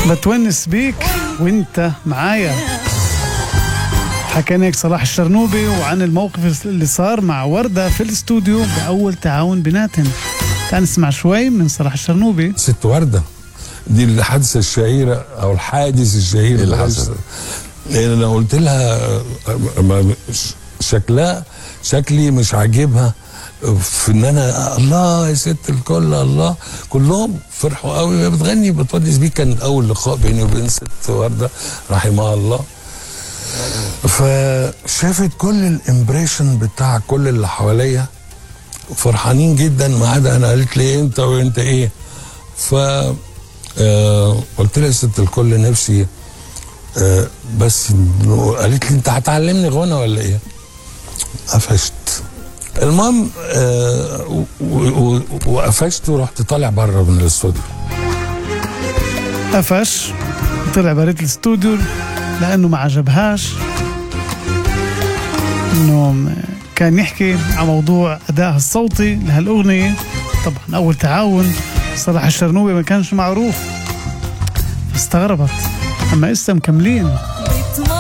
بتونس بيك وانت معايا حكينا هيك صلاح الشرنوبي وعن الموقف اللي صار مع وردة في الاستوديو بأول تعاون بيناتهم تعال نسمع شوي من صلاح الشرنوبي ست وردة دي الحادثة الشهيرة أو الحادث الشهير إيه اللي حصل؟ لأن أنا قلت لها ما- شكلها شكلي مش عاجبها في ان انا الله يا ست الكل الله كلهم فرحوا قوي وهي بتغني بتونس بيه كان اول لقاء بيني وبين ست ورده رحمها الله فشافت كل الامبريشن بتاع كل اللي حواليا فرحانين جدا ما عدا انا قالت لي انت وانت ايه ف آه، قلت لها يا ست الكل نفسي آه، بس إنه- قالت لي انت هتعلمني غنى ولا ايه قفشت المهم آه، و- و- و- وقفشت ورحت طالع بره من الاستوديو قفش طلع بريت الاستوديو لأنه ما عجبهاش انه كان يحكي عن موضوع ادائها الصوتي لهالاغنيه طبعا اول تعاون صلاح الشرنوبي ما كانش معروف استغربت اما اسا مكملين